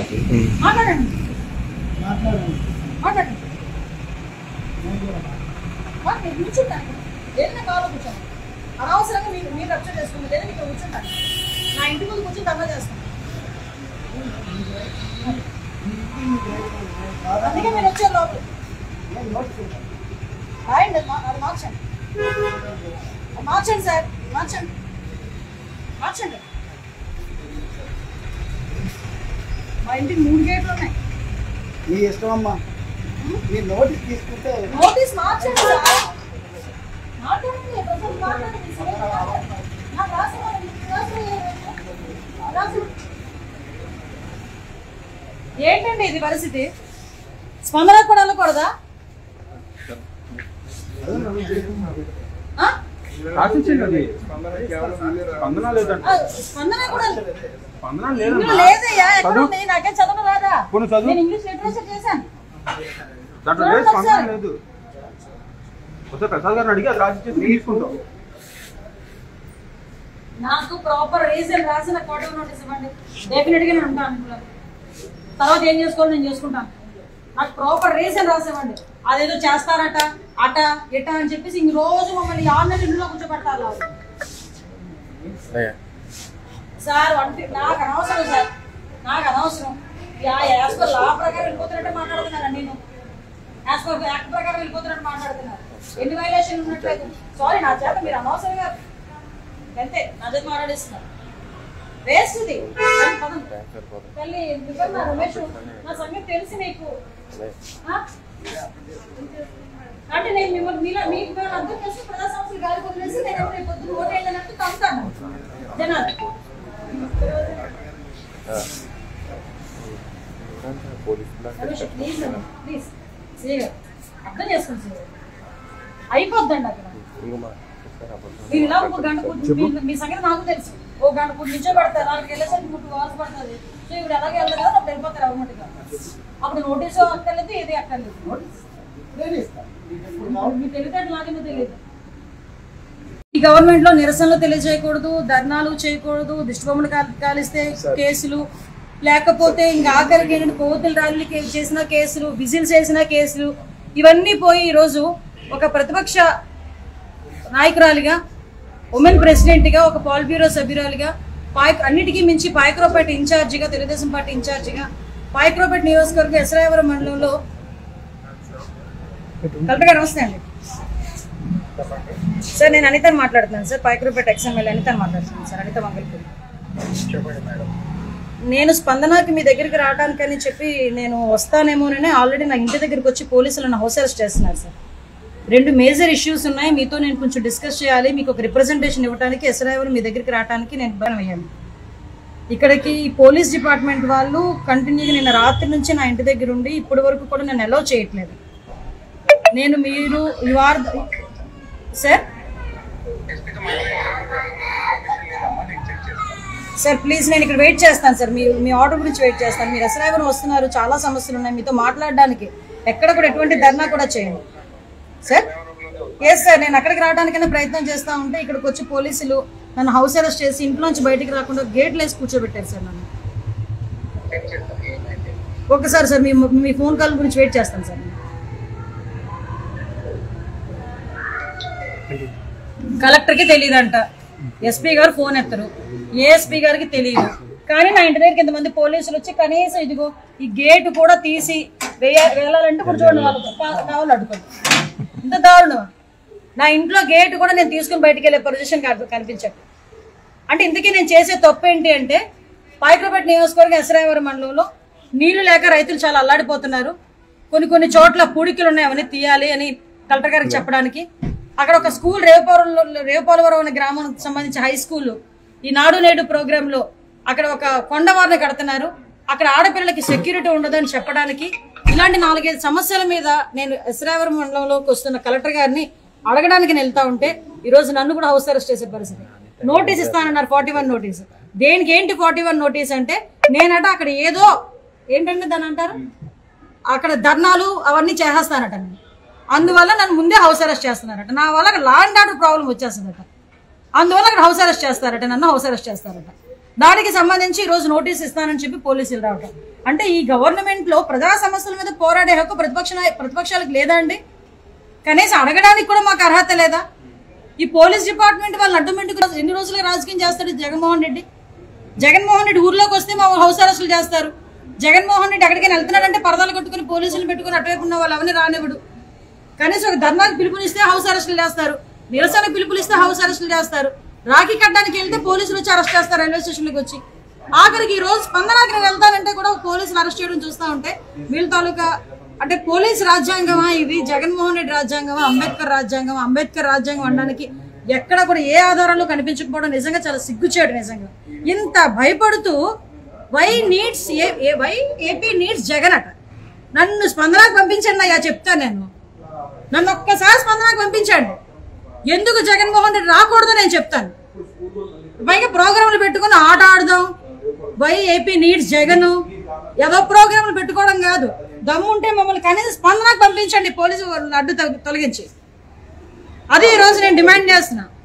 మాట్లాడండి మాట్లాడండి మరి మీరు కూర్చుంటాను ఏదైనా కావాలో కూర్చోండి అనవసరంగా మీరు మీరు రక్షణ చేసుకుంటారు లేదా మీకు కూర్చుంటాను నా ఇంటి ముందు కూర్చొని దండ చేస్తాను అందుకే మీరు వచ్చారు లోపల రాయండి అది మా- అది మార్చండి అది మార్చండి సార్ మార్చండి మార్చండి మా ఇంటికి మూడు గేట్లు ఉన్నాయి నీ ఇష్టం అమ్మా నీ నోటీస్ తీసుకుంటే నోటీస్ మార్చండి సార్ మాట్లాడండి ప్రజలు మాట్లాడండి సరే మాట్లాడండి. నాకు రాసివ్వండి, మీకు రాసివ్వండి. రాసివ్వండి. ఏంటండి ఇది పరిస్థితి స్పందన కూడా వెళ్ళకూడదా ఆ? రాసిచ్చింది అది స్పందన లేదంట ఆ, స్పందన కూడా స్పందన ఇందులో లేదమ్మా లేదయ్యా ఎక్కడ చదువు. ఉంది నాకేం చదవడం రాదా పోనీ చదువు. నేను ఇంగ్లీష్ లిటరేచర్ చేశాను దాంట్లో లేదు స్పందన లేదు ఒకసారి ప్రసాద్ గారిని అడిగి అది రాసిచ్చేసి తీసుకుంటాం నాకు ప్రాపర్ రీజన్ రాసిన కోట నోటీస్ ఇవ్వండి డెఫినెట్ గా నేను ఉంటాను ఇందులో. తర్వాత ఏం చేసుకోవాలి నేను చేసుకుంటాను నాకు ప్రాపర్ రీజన్ రాసివ్వండి అదేదో చేస్తారట అట ఇట అని చెప్పేసి ఇంక రోజు మమ్మల్ని ఆన్లైన్ ఇంట్లో కూర్చోబెడతారు వాళ్ళు. సార్ వన్ ఫిఫ్- నాకు అనవసరం సార్ నాకు అనవసరం యా యాజ్ పర్ లా ప్రకారం వెళ్ళిపోతున్నట్టు మాట్లాడుతున్నాను నేను యాజ్ పర్ యాక్ట్ ప్రకారం వెళ్ళిపోతున్నట్టు మాట్లాడుతున్నారు ఎన్ని వైలేషన్ ఉన్నట్లేదు సారీ నా చేత మీరు అనవసరంగా అంతే నా చేత మాట్లాడిస్తున్నారు వేస్ట్ ఇది రండి, పదండి. తల్లి ఎందుకని నా రమేష్ నా సంగతి తెలిసి నీకు ఆ? అంటే నేను మిమ్మల్ని మీలో మీకు మేము అర్థం చేసి ప్రజా సంస్థలు గాలి వదిలేసి నేను రేపు పొద్దున్న ఓటు వేయాలన్నట్టు తంతాను జనాలు రమేష్ ప్లీజ్ ప్లీజ్ సీగా అర్థం చేసుకోండి సీగా అయిపోద్దండి అక్కడ మీరు ఇలా ఒక గంట కూర్చు- మీ- మీ సంగతి నాకు తెలుసు ఓ గంట కూర్చు నుంచో పెడతారు అక్కడికి వెళ్ళేసరికి ముట్టు వాల్సి పడుతుంది సో ఇప్పుడు ఎలాగే వెళ్తారు కదా అప్పుడు వెళ్ళిపోతారు అవ్వమట్టుగా అప్పుడు నోటీసు అక్కర్లేదు ఏది అక్కర్లేదు నేను ఇస్తాను మీకు తెలివితేటలు నాకేమో తెలియదు ఈ గవర్నమెంట్ లో నిరసనలు తెలియజేయకూడదు ధర్నాలు చేయకూడదు దిష్టిబొమ్మలు కాల్- కాలిస్తే కేసులు లేకపోతే ఇంకా ఆఖరికి ఏంటంటే కోతులు ర్యాలీలు కే- చేసిన కేసులు విజిల్స్ చేసిన కేసులు ఇవన్నీ పోయి ఈరోజు ఒక ప్రతిపక్ష నాయకురాలిగా ఉమెన్ ప్రెసిడెంట్గా ఒక పాల్ బ్యూరో సభ్యురాలిగా పాయ్ అన్నిటికీ మించి పాయక్రోపేట ఇన్ఛార్జిగా తెలుగుదేశం పార్టీ ఇన్ఛార్జిగా పాయక్రోపేట నియోజకవర్గం ఎసరాయవరం మండలంలో కరెక్ట్గా నమస్తే అండి సార్ నేను అనితని మాట్లాడుతున్నాను సార్ పాయక్రోపేట ఎక్స్ఎంఎల్ అనితని మాట్లాడుతున్నాను సార్ అనిత మంగళపూరి నేను స్పందనకి మీ దగ్గరికి రావడానికని చెప్పి నేను వస్తానేమోనని ఆల్రెడీ నా ఇంటి దగ్గరికి వచ్చి పోలీసులు నా హౌస్ అరెస్ట్ చేస్తున్నారు సార్ రెండు మేజర్ ఇష్యూస్ ఉన్నాయి మీతో నేను కొంచెం డిస్కస్ చేయాలి మీకు ఒక రిప్రజెంటేషన్ ఇవ్వడానికి ఎస్రాయవరం మీ దగ్గరికి రావడానికి నేను ఇబ్బంది అయ్యాను ఇక్కడికి పోలీస్ డిపార్ట్మెంట్ వాళ్ళు కంటిన్యూగా నిన్న రాత్రి నుంచి నా ఇంటి దగ్గర ఉండి ఇప్పటి వరకు కూడా నన్ను అలౌ చేయట్లేదు నేను మీరు you are sir sir please నేను ఇక్కడ వెయిట్ చేస్తాను సార్ మీ మీ ఆర్డర్ గురించి వెయిట్ చేస్తాను మీరు ఎసరాయవరం వస్తున్నారు చాలా సమస్యలు ఉన్నాయి మీతో మాట్లాడడానికి ఎక్కడ కూడా ఎటువంటి ధర్నా కూడా చేయండి సార్ ఎస్ సార్ నేను అక్కడికి రావడానికైనా ప్రయత్నం చేస్తా ఉంటే ఇక్కడికి వచ్చి పోలీసులు నన్ను హౌస్ అరెస్ట్ చేసి ఇంట్లోంచి బయటికి రాకుండా గేట్లు వేసి కూర్చోబెట్టారు సార్ నన్ను ఒకసారి సార్ మీ మీ ఫోన్ కాల్ గురించి వెయిట్ చేస్తాను సార్ కలెక్టర్కి తెలియదంట ఎస్పీ గారు ఫోన్ ఎత్తరు ఏఎస్పీ గారికి తెలియదు కానీ నా ఇంటి దగ్గరికి ఇంతమంది పోలీసులు వచ్చి కనీసం ఇదిగో ఈ గేట్ కూడా తీసి వేయ వేయాలంటే ఇప్పుడు చూడండి వాళ్ళు పా- కావాలి అడుగుతారు ఇంత దారుణం నా ఇంట్లో గేట్ కూడా నేను తీసుకుని బయటికి వెళ్ళే పొజిషన్ కనిపించట్టు అంటే ఇంతకీ నేను చేసే తప్పు ఏంటి అంటే పాయకపేట నియోజకవర్గం ఎసరాయవరం మండలంలో నీళ్లు లేక రైతులు చాలా అల్లాడిపోతున్నారు కొన్ని కొన్ని చోట్ల పూడికలు ఉన్నాయి అవన్నీ తీయాలి అని కలెక్టర్ గారికి చెప్పడానికి అక్కడ ఒక స్కూల్ రేవుపోలంలో రేవుపోలవరం అనే గ్రామానికి సంబంధించి హై స్కూల్ ఈ నాడు నేడు ప్రోగ్రామ్ లో అక్కడ ఒక కొండవారిని కడుతున్నారు అక్కడ ఆడపిల్లలకి సెక్యూరిటీ ఉండదని చెప్పడానికి ఇలాంటి నాలుగైదు సమస్యల మీద నేను ఎసరావరం మండలంలోకి వస్తున్న కలెక్టర్ గారిని అడగడానికి నేను వెళ్తా ఉంటే ఈ రోజు నన్ను కూడా హౌస్ అరెస్ట్ చేసే పరిస్థితి నోటీస్ ఇస్తానన్నారు ఫార్టీ వన్ నోటీస్ దేనికి ఏంటి ఫార్టీ వన్ నోటీస్ అంటే నేనట అక్కడ ఏదో ఏంటంటే దాని అంటారు అక్కడ ధర్నాలు అవన్నీ చేసేస్తానట నేను అందువల్ల నన్ను ముందే హౌస్ అరెస్ట్ చేస్తున్నారట నా వల్ల లా అండ్ ఆర్డర్ ప్రాబ్లం వచ్చేస్తుందట అందువల్ల అక్కడ హౌస్ అరెస్ట్ చేస్తారట నన్ను హౌస్ అరెస్ట్ చేస్తారట దానికి సంబంధించి ఈ రోజు నోటీస్ ఇస్తానని చెప్పి పోలీసులు రావటం అంటే ఈ గవర్నమెంట్ లో ప్రజా సమస్యల మీద పోరాడే హక్కు ప్రతిపక్ష నాయ- ప్రతిపక్షాలకు లేదా అండి కనీసం అడగడానికి కూడా మాకు అర్హత లేదా ఈ పోలీస్ డిపార్ట్మెంట్ వాళ్ళని అడ్డుమెంటుకు ఎన్ని రోజులుగా రాజకీయం చేస్తాడు జగన్మోహన్ రెడ్డి జగన్మోహన్ రెడ్డి ఊర్లోకి వస్తే మా హౌస్ అరెస్టులు చేస్తారు జగన్మోహన్ రెడ్డి ఎక్కడికైనా వెళ్తున్నాడంటే పరదాలు కట్టుకుని పోలీసులు పెట్టుకుని అటువైపు ఉన్న వాళ్ళు అవన్నీ రానివ్వడు కనీసం ఒక ధర్నాకి పిలుపునిస్తే హౌస్ అరెస్టులు చేస్తారు నిరసన పిలుపునిస్తే హౌస్ అరెస్టులు చేస్తారు రాఖీ కట్టడానికి వెళ్తే పోలీసులు వచ్చి అరెస్ట్ చేస్తారు రైల్వే స్టేషన్కి వచ్చి ఆఖరికి ఈ రోజు స్పందనకి నేను వెళ్తానంటే కూడా పోలీసులు అరెస్ట్ చేయడం చూస్తూ ఉంటే వీళ్ళ తాలూకా అంటే పోలీస్ రాజ్యాంగమా ఇది జగన్మోహన్ రెడ్డి రాజ్యాంగమా అంబేద్కర్ రాజ్యాంగం అంబేద్కర్ రాజ్యాంగం అనడానికి ఎక్కడ కూడా ఏ ఆధారాలు కనిపించకపోవడం నిజంగా చాలా సిగ్గుచేడు నిజంగా ఇంత భయపడుతూ why needs a why AP needs Jagan అట నన్ను స్పందనకు పంపించండి అయ్యా చెప్తాను నేను నన్ను ఒక్కసారి స్పందనకు పంపించండి ఎందుకు జగన్మోహన్ రెడ్డి రాకూడదో నేను చెప్తాను పైగా ప్రోగ్రాంలు పెట్టుకుని ఆట ఆడదాం వై ఏపీ నీడ్స్ జగన్ ఏదో ప్రోగ్రాంలు పెట్టుకోవడం కాదు దమ్ముంటే మమ్మల్ని కనీసం స్పందనకు పంపించండి పోలీసు వాళ్ళని అడ్డు తొ- తొలగించి అది ఈ రోజు నేను డిమాండ్ చేస్తున్నా